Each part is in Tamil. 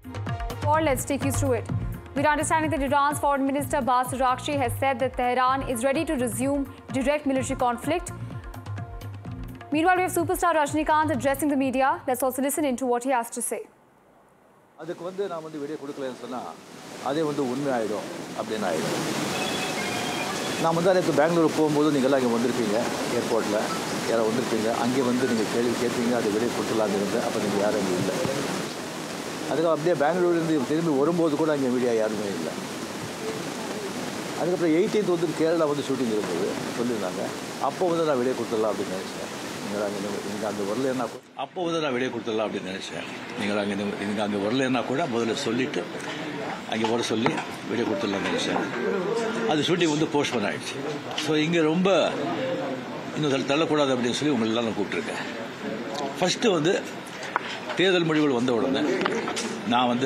Or let's take you through it. We're understanding that Iran's Foreign Minister Bas Rakshi has said that Tehran is ready to resume direct military conflict. Meanwhile, we have superstar Rajnikant addressing the media. Let's also listen into what he has to say. அதுக்கு வந்து நான் வந்து வெளியே கொடுக்கலன்னு சொன்னால் அதே வந்து உண்மை ஆகிடும் அப்படின்னு ஆகிடும் நான் வந்து நேற்று பெங்களூர் போகும்போது நீங்கள்லாம் இங்கே வந்திருப்பீங்க ஏர்போர்ட்டில் யாரோ வந்திருப்பீங்க அங்கே வந்து நீங்கள் கேள்வி கேட்பீங்க அதை வெளியே கொடுத்துலான்னு இருந்தேன் அப்போ நீங்கள் யாரும் இங்கே இல்லை அதுக்கு அப்படியே பெங்களூர்லேருந்து திரும்பி வரும்போது கூட அங்கே மீடியா யாருமே இல்லை அதுக்கப்புறம் எயிட்டீன்த் வந்து கேரளா வந்து ஷூட்டிங் இருந்தது சொல்லியிருந்தாங்க அப்போ வந்து நான் வெளியே கொடுத்துடலாம் அப்படின்னு நினச்சேன் நீங்கள் அங்கே நீங்கள் அங்கே வரலன்னா கூட அப்போ வந்து நான் வெளியே கொடுத்துடலாம் அப்படின்னு நினச்சேன் நீங்கள் அங்கே நீங்கள் அங்கே வரலன்னா கூட முதல்ல சொல்லிவிட்டு அங்கே வர சொல்லி வெளியே கொடுத்துடலாம்னு நினச்சேன் அது ஷூட்டிங் வந்து போஸ்ட்போன் ஆகிடுச்சு ஸோ இங்கே ரொம்ப இன்னும் தள்ள- தள்ளக்கூடாது அப்படின்னு சொல்லி உங்களெல்லாம் நான் கூப்பிட்ருக்கேன் ஃபஸ்ட்டு வந்து தேர்தல் முடிவுகள் வந்த உடனே நான் வந்து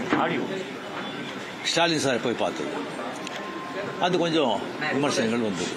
ஸ்டாலின் சாரை போய் பார்த்தது அது கொஞ்சம் விமர்சனங்கள் வந்தது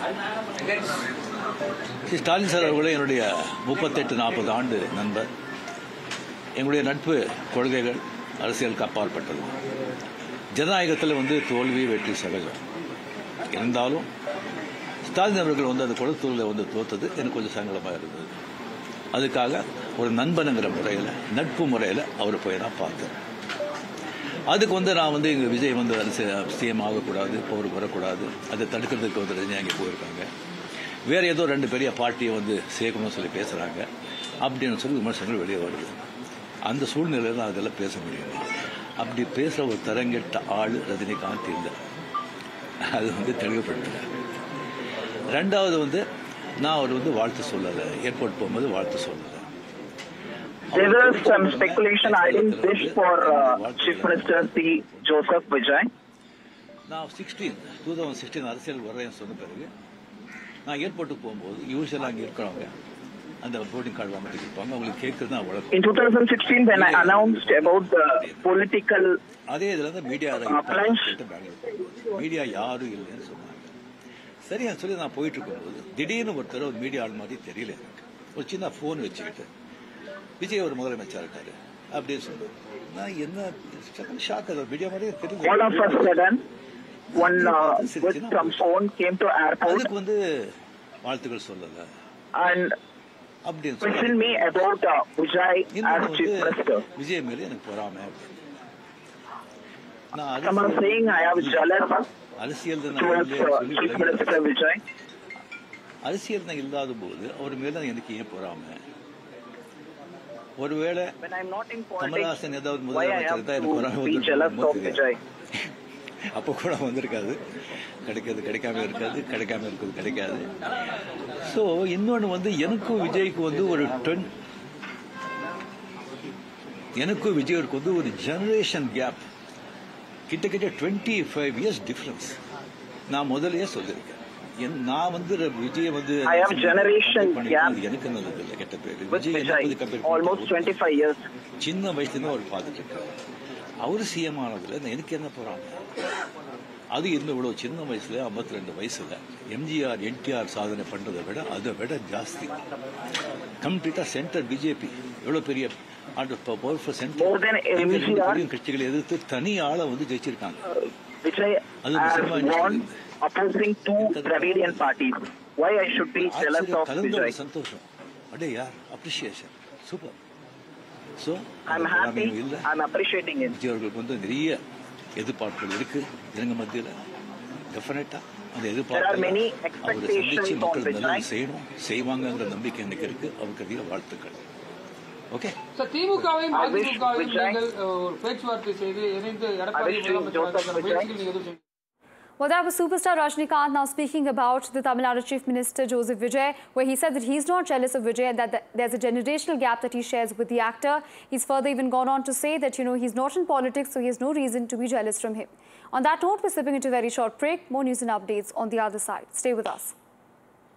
ஸ்ரீ ஸ்டாலின் சார் அவர்களே என்னுடைய முப்பத்தெட்டு நாற்பது ஆண்டு நண்பர் எங்களுடைய நட்பு கொள்கைகள் அரசியலுக்கு அப்பாற்பட்டது ஜனநாயகத்தில் வந்து தோல்வி வெற்றி சகஜம் இருந்தாலும் ஸ்டாலின் அவர்கள் வந்து அந்த கொடுத்தூரில் வந்து தோத்தது எனக்கு கொஞ்சம் சங்கடமாக இருந்தது அதுக்காக ஒரு நண்பனுங்கிற முறையில் நட்பு முறையில் அவரை போய் நான் பார்த்தேன் அதுக்கு வந்து நான் வந்து எங்கள் விஜய் வந்து சிஎம் ஆகக்கூடாது பவர் வரக்கூடாது அதை தடுக்கிறதுக்கு வந்து ரஜினி அங்கே போயிருக்காங்க வேறு ஏதோ ரெண்டு பெரிய பார்ட்டியை வந்து சேர்க்கணும்னு சொல்லி பேசுகிறாங்க அப்படின்னு சொல்லி விமர்சனங்கள் வெளியே வருது அந்த சூழ்நிலையில் நான் அதெல்லாம் பேச முடியும் அப்படி பேசுகிற ஒரு தரங்கெட்ட ஆள் ரஜினிகாந்த் இல்லை அது வந்து தெளிவுபடுத்துகிறேன் ரெண்டாவது வந்து நான் அவர் வந்து வாழ்த்து சொல்லலை ஏர்போர்ட் போகும்போது வாழ்த்து சொல்லலை There was some speculation I didn't wish for uh, Chief Minister C. Joseph Vijay. நான் சிக்ஸ்டீன் டூ தௌசண்ட் சிக்ஸ்டீன் அரசியல் வர்றேன்னு சொன்ன பிறகு நான் ஏர்போர்ட்டுக்கு போகும்போது யூஸ்வலாக அங்கே இருக்கிறவங்க அந்த போர்டிங் கார்டு வாங்கிட்டு இருப்பாங்க அவங்களுக்கு கேட்கறது தான் வழக்கம் In 2016, when I announced about the political அதே இதில் வந்து மீடியா Plunge. மீடியா யாரும் இல்லைன்னு சொன்னாங்க சரியா சொல்லி நான் போயிட்டு இருக்கும்போது திடீர்னு ஒருத்தர் ஒரு மீடியா ஆள் மாதிரி தெரியல எனக்கு ஒரு சின்ன ஃபோன் வச்சுக்கிட்டு விஜய் ஒரு முதலமைச்சர் இருக்காரு அப்படின்னு சொன்னார் நான் என்ன ஷாக் அது மீடியா மாதிரியே all of a தெரியல sudden, one uh, with some phone came to airport அதுக்கு வந்து வாழ்த்துக்கள் சொல்லல and அப்படின்னு questioned சொல்லி me about uh, Vijay as இன்னொன்று Chief வந்து Minister. விஜய் மேல எனக்கு பொறாமை நான் Some are அரசியல் saying I have jealous அரசியல் தான் towards இல்லைன்னு uh, சொல்லி Chief விலகி Minister Vijay. அரசியல் தான் இல்லாத போது அவர் மேல எனக்கு ஏன் பொறாமை ஒருவேளை When I'm not in politics, Kamal Haasan ஏதாவது why I have முதலமைச்சர் தான் எனக்கு பொறாமை to be jealous of வந்திருக்குமோ Vijay? அப்போ கூட வந்திருக்காது கிடைக்காது கிடைக்காம இருக்காது கிடைக்காம இருக்கிறது கிடைக்காது ஸோ இன்னொன்று வந்து எனக்கும் விஜய்க்கு வந்து ஒரு டென் எனக்கும் விஜய்க்கு வந்து ஒரு ஜெனரேஷன் கேப் கிட்டத்தட்ட டுவெண்ட்டி ஃபைவ் இயர்ஸ் டிஃப்ரென்ஸ் நான் முதல்லயே சொல்லியிருக்கேன் என் நான் வந்து ர- விஜயை வந்து I have generation compare gap பண்ணிக்கிறது எனக்கு நல்லது இல்லை கெட்ட பேர் With விஜய் என்ன Vijay, பத்தி கம்பேர் almost 25 years. சின்ன வயசுலேருந்து அவர் பார்த்துட்டு இருக்காரு அவர் சிஎம் ஆனதுல நான் எனக்கு என்ன போறாங்க அது இன்னும் இவ்வளவு சின்ன வயசுல 52 ரெண்டு வயசுல எம்ஜிஆர் என்டிஆர் சாதனை பண்றதை விட அதை விட ஜாஸ்தி கம்ப்ளீட்டா சென்டர் பிஜேபி எவ்வளவு பெரிய powerful More than MGR. Centre கட்சிகளை எதிர்த்து தனி ஆளை வந்து ஜெயிச்சிருக்காங்க Vijay அது has நிச்சயமா won நிச்சயம். opposing two Dravidian parties. Why I should be jealous ஆச்சரியம் of கலந்த ஒரு Vijay? சந்தோஷம் அடே யார் appreciation super so I'm happy. இல்லை I'm appreciating it. விஜய் அவர்களுக்கு வந்து நிறைய எதிர்பார்ப்புகள் இருக்கு ஜனங்க மத்தியில் டெஃபினட்டா அந்த There are many எதிர்பார்ப்பு அவரை expectations சந்திச்சு on மக்கள் நல்லது Vijay. செய்யணும் செய்வாங்கங்கிற நம்பிக்கை எனக்கு இருக்கு அவருக்கு அதிக வாழ்த்துக்கள் ஓகே சார் திமுகவையும் I wish அதிமுகவையும் Vijay- நீங்கள் அஹ், ஒரு பேச்சுவார்த்தை செய்து இணைந்து எடப்பாடி I wish you முதலமைச்சராக Joseph Vijay- முயற்சிகள் நீங்க எதுவும் செய்ய Well, that was superstar Rajnikant now speaking about the Tamil Nadu Chief Minister Joseph Vijay, where he said that he's not jealous of Vijay and that th- there's a generational gap that he shares with the actor. He's further even gone on to say that, you know, he's not in politics, so he has no reason to be jealous from him. On that note, we're slipping into a very short break. More news and updates on the other side. Stay with us.